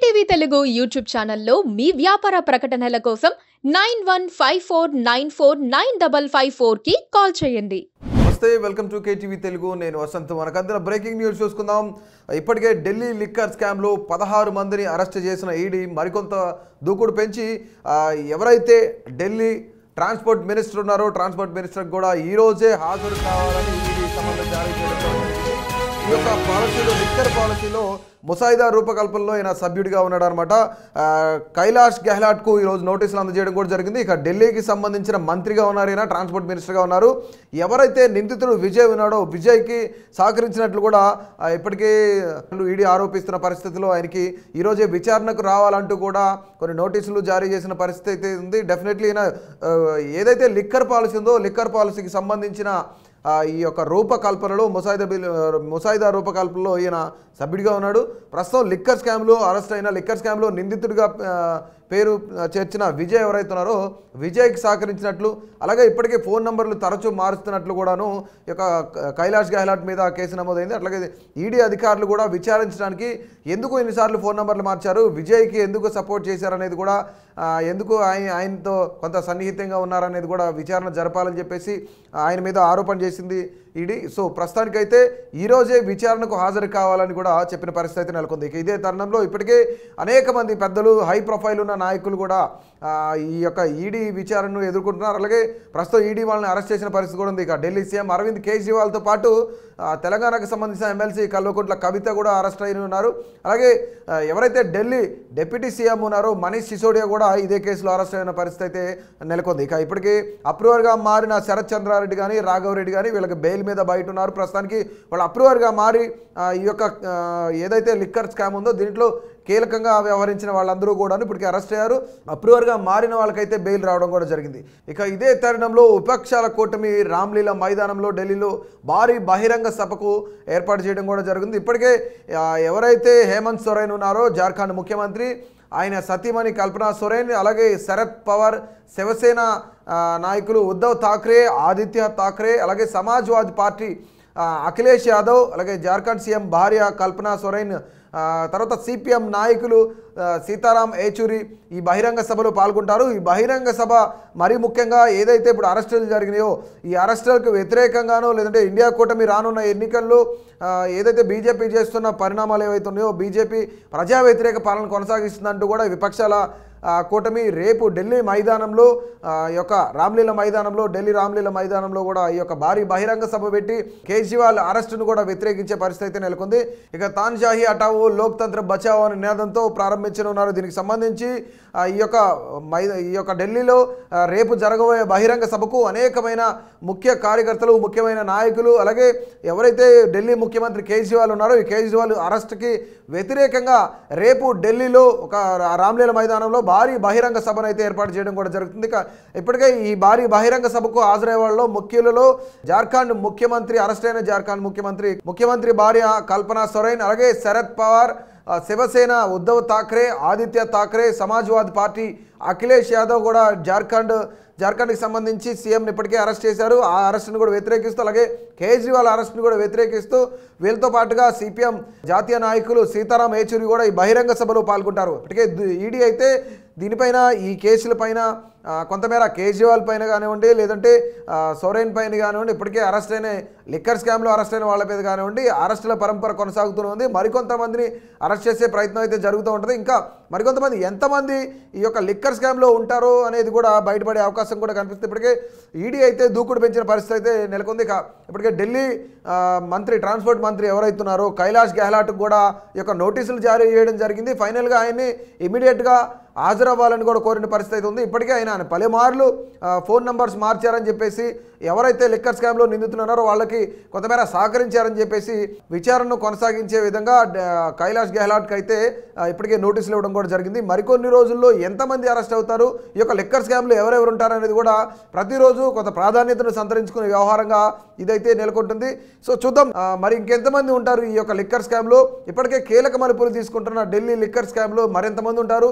KTV Telugu YouTube ఛానల్లో మీ వ్యాపార ప్రకటనల కోసం nine one five four nine four nine double five four కి కాల్ చేయండి నమస్తే వెల్కమ్ టు కేటీవీ తెలుగు నేను వసంత్ మనకందర బ్రేకింగ్ న్యూస్ చూసుకుందాం ఇప్పటికే ఢిల్లీ లిక్కర్ స్కామ్లో పదహారు మందిని అరెస్ట్ చేసిన ఈడీ మరికొంత దూకుడు పెంచి ఆ, ఎవరైతే ఢిల్లీ ట్రాన్స్పోర్ట్ మినిస్టర్ ఉన్నారో ట్రాన్స్పోర్ట్ మినిస్టర్ కూడా ఈ రోజే హాజరు కావాలని ఈడీ సమన్లు జారీ చేయడం జరిగింది. ఈ యొక్క పాలసీలో లిక్కర్ పాలసీలో ముసాయిదా రూపకల్పనలో ఆయన సభ్యుడిగా ఉన్నాడు అనమాట కైలాష్ గెహ్లాట్కు ఈరోజు నోటీసులు అందజేయడం కూడా జరిగింది ఇక ఢిల్లీకి సంబంధించిన మంత్రిగా ఉన్నారు ఈయన ట్రాన్స్పోర్ట్ మినిస్టర్గా ఉన్నారు ఎవరైతే నిందితుడు విజయ్ ఉన్నాడో విజయ్కి సహకరించినట్లు కూడా ఆ, ఇప్పటికీ ఈడీ ఆరోపిస్తున్న పరిస్థితిలో ఆయనకి ఈరోజే విచారణకు రావాలంటూ కూడా కొన్ని నోటీసులు జారీ చేసిన పరిస్థితి అయితే ఉంది డెఫినెట్లీ ఈయన ఆ, ఏదైతే లిక్కర్ పాలసీ ఉందో లిక్కర్ పాలసీకి సంబంధించిన ఆ, ఈ యొక్క రూపకల్పనలో ముసాయిదా బిల్ ముసాయిదా రూపకల్పనలో ఈయన సభ్యుడిగా ఉన్నాడు ప్రస్తుతం లిక్కర్ స్కామ్లో అరెస్ట్ అయిన లిక్కర్ స్కామ్లో నిందితుడిగా ఆ, పేరు ఆ, చేర్చిన విజయ్ ఎవరైతే ఉన్నారో విజయ్కి సహకరించినట్లు అలాగే ఇప్పటికే ఫోన్ నంబర్లు తరచూ మారుస్తున్నట్లు కూడాను ఈ యొక్క క- కైలాష్ గెహ్లాట్ మీద కేసు నమోదైంది అట్లాగే ఈడీ అధికారులు కూడా విచారించడానికి ఎందుకు ఎన్నిసార్లు ఫోన్ నంబర్లు మార్చారు విజయ్కి ఎందుకు సపోర్ట్ చేశారనేది కూడా ఆ, ఎందుకు ఆయన ఆయనతో కొంత సన్నిహితంగా ఉన్నారనేది కూడా విచారణ జరపాలని చెప్పేసి ఆయన మీద ఆరోపణ చేసింది ఈడీ సో ప్రస్తుతానికైతే ఈరోజే విచారణకు హాజరు కావాలని కూడా చెప్పిన పరిస్థితి అయితే నెలకొంది ఇక ఇదే తరుణంలో ఇప్పటికే అనేక మంది పెద్దలు హై ప్రొఫైల్ ఉన్న నాయకులు కూడా ఆ, ఈ యొక్క ఈడీ విచారణను ఎదుర్కొంటున్నారు అలాగే ప్రస్తుతం ఈడీ వాళ్ళని అరెస్ట్ చేసిన పరిస్థితి కూడా ఉంది ఇక ఢిల్లీ సీఎం అరవింద్ కేజ్రీవాల్తో పాటు ఆ, తెలంగాణకు సంబంధించిన ఎమ్మెల్సీ కల్వకుంట్ల కవిత కూడా అరెస్ట్ అయిన ఉన్నారు అలాగే ఆ, ఎవరైతే ఢిల్లీ డిప్యూటీ సీఎం ఉన్నారో మనీష్ సిసోడియా కూడా ఇదే కేసులో అరెస్ట్ అయిన పరిస్థితి అయితే నెలకొంది ఇక ఇప్పటికీ అప్రూవర్గా మారిన శరత్ చంద్రారెడ్డి కానీ రాఘవరెడ్డి కానీ వీళ్ళకి బెయిల్ మీద బయట ఉన్నారు ప్రస్తుతానికి వాళ్ళు అప్రూవర్గా మారి ఆ, ఈ యొక్క ఆ, ఏదైతే లిక్కర్ స్కామ్ ఉందో దీంట్లో కీలకంగా వ్యవహరించిన వాళ్ళందరూ కూడా ఇప్పటికీ అరెస్ట్ అయ్యారు అప్రూవర్గా మారిన వాళ్ళకైతే బెయిల్ రావడం కూడా జరిగింది ఇక ఇదే తరుణంలో విపక్షాల కూటమి రామ్లీలా మైదానంలో ఢిల్లీలో భారీ బహిరంగ సభకు ఏర్పాటు చేయడం కూడా జరిగింది ఇప్పటికే ఆ, ఎవరైతే హేమంత్ సొరైన్ ఉన్నారో జార్ఖండ్ ముఖ్యమంత్రి ఆయన సతీమణి కల్పనా సొరేన్ అలాగే శరద్ పవార్ శివసేన ఆ, నాయకులు ఉద్ధవ్ ఠాక్రే ఆదిత్య ఠాక్రే అలాగే సమాజ్వాదీ పార్టీ ఆ, అఖిలేష్ యాదవ్ అలాగే జార్ఖండ్ సీఎం భార్య కల్పనా సొరైన్ ఆ, తర్వాత సిపిఎం నాయకులు ఆ, సీతారాం ఏచూరి ఈ బహిరంగ సభలో పాల్గొంటారు ఈ బహిరంగ సభ మరీ ముఖ్యంగా ఏదైతే ఇప్పుడు అరెస్టులు జరిగినాయో ఈ అరెస్టులకు వ్యతిరేకంగానో లేదంటే ఇండియా కూటమి రానున్న ఎన్నికల్లో ఆ, ఏదైతే బీజేపీ చేస్తున్న పరిణామాలు ఏవైతే ఉన్నాయో బీజేపీ ప్రజా వ్యతిరేక పాలన కొనసాగిస్తుందంటూ కూడా ఈ విపక్షాల ఆ, కూటమి రేపు ఢిల్లీ మైదానంలో ఆ, ఈ యొక్క రామ్లీల మైదానంలో ఢిల్లీ రామ్లీల మైదానంలో కూడా ఈ యొక్క భారీ బహిరంగ సభ పెట్టి కేజ్రీవాల్ అరెస్టును కూడా వ్యతిరేకించే పరిస్థితి అయితే నెలకొంది ఇక తాన్షాహి హటావో లోక్తంత్ర బచావో అనే నినాదంతో ప్రారంభించనున్నారు దీనికి సంబంధించి ఆ, ఈ యొక్క మై ఈ యొక్క ఢిల్లీలో ఆ, రేపు జరగబోయే బహిరంగ సభకు అనేకమైన ముఖ్య కార్యకర్తలు ముఖ్యమైన నాయకులు అలాగే ఎవరైతే ఢిల్లీ ముఖ్యమంత్రి కేజ్రీవాల్ ఉన్నారో ఈ కేజ్రీవాల్ అరెస్ట్కి వ్యతిరేకంగా రేపు ఢిల్లీలో ఒక రా- రామ్లీల మైదానంలో భారీ బహిరంగ సభను అయితే ఏర్పాటు చేయడం కూడా జరుగుతుంది ఇక ఇప్పటికే ఈ భారీ బహిరంగ సభకు హాజరయ్యే వాళ్ళలో ముఖ్యులలో జార్ఖండ్ ముఖ్యమంత్రి అరెస్ట్ అయిన జార్ఖండ్ ముఖ్యమంత్రి ముఖ్యమంత్రి భార్య కల్పనా సొరైన్ అలాగే శరద్ పవార్ ఆ, శివసేన ఉద్ధవ్ ఠాక్రే ఆదిత్య ఠాక్రే సమాజ్వాదీ పార్టీ అఖిలేష్ యాదవ్ కూడా జార్ఖండ్ జార్ఖండ్కి సంబంధించి సీఎంని ఇప్పటికే అరెస్ట్ చేశారు ఆ అరెస్ట్ను కూడా వ్యతిరేకిస్తూ అలాగే కేజ్రీవాల్ అరెస్ట్ను కూడా వ్యతిరేకిస్తూ వీళ్ళతో పాటుగా సిపిఎం జాతీయ నాయకులు సీతారాం ఏచూరి కూడా ఈ బహిరంగ సభలో పాల్గొంటారు ఇప్పటికే ఈడీ అయితే దీనిపైన ఈ కేసులపైన ఆ, కొంతమేర కేజ్రీవాల్ పైన కానివ్వండి లేదంటే ఆ, సోరెన్ పైన కానివ్వండి ఇప్పటికే అరెస్ట్ అయిన లిక్కర్ స్కామ్లో అరెస్ట్ అయిన వాళ్ళ మీద కానివ్వండి అరెస్టుల పరంపర కొనసాగుతూనే ఉంది మరికొంతమందిని అరెస్ట్ చేసే ప్రయత్నం అయితే జరుగుతూ ఉంటుంది ఇంకా మరికొంతమంది ఎంతమంది ఈ యొక్క లిక్కర్ స్కామ్లో ఉంటారో అనేది కూడా బయటపడే అవకాశం కూడా కనిపిస్తుంది ఇప్పటికే ఈడీ అయితే దూకుడు పెంచిన పరిస్థితి అయితే నెలకొంది ఇక ఇప్పటికే ఢిల్లీ ఆ, మంత్రి ట్రాన్స్పోర్ట్ మంత్రి ఎవరైతున్నారో కైలాష్ గెహ్లాట్కు కూడా ఈ యొక్క నోటీసులు జారీ చేయడం జరిగింది ఫైనల్గా ఆయన్ని ఇమీడియట్గా హాజరవ్వాలని కూడా కోరిన పరిస్థితి అయితే ఉంది ఇప్పటికే ఆయన పలుమార్లు ఆ, ఫోన్ నంబర్స్ మార్చారని చెప్పేసి ఎవరైతే లిక్కర్ స్కామ్లో నిందితున్నారో వాళ్ళకి కొంతమేర సహకరించారని చెప్పేసి విచారణను కొనసాగించే విధంగా డ- కైలాష్ గెహ్లాట్కి అయితే ఆ, ఇప్పటికే నోటీసులు ఇవ్వడం కూడా జరిగింది మరికొన్ని రోజుల్లో ఎంతమంది అరెస్ట్ అవుతారు ఈ యొక్క లిక్కర్ స్కామ్లో ఎవరెవరు ఉంటారనేది కూడా ప్రతిరోజు కొంత ప్రాధాన్యతను సంతరించుకునే వ్యవహారంగా ఇదైతే నెలకొంటుంది సో చూద్దాం ఆ, మరి ఇంకెంతమంది ఉంటారు ఈ యొక్క లిక్కర్ స్కామ్లో ఇప్పటికే కీలక మలుపులు తీసుకుంటున్న ఢిల్లీ లిక్కర్ స్కామ్లో మరింతమంది ఉంటారు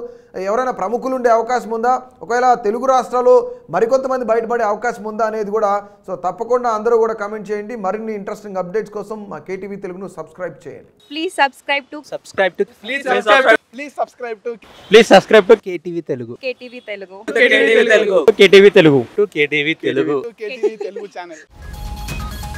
ఎవరైనా ప్రముఖులు ఉండే అవకాశం ఉందా ఒకవేళ తెలుగు రాష్ట్రాలు మరికొంతమంది బయటపడే అవకాశం ఉందా అనేది కూడా సో తప్పకుండా అందరూ కూడా కమెంట్ చేయండి మరిన్ని ఇంట్రెస్టింగ్ అప్డేట్స్ కోసం మా కేటీవీ తెలుగును సబ్స్క్రైబ్ చేయండి Please subscribe to subscribe to Please subscribe. Please subscribe to please subscribe to KTV Telugu KTV Telugu. KTV Telugu to KTV Telugu to KTV Telugu KTV Telugu channel.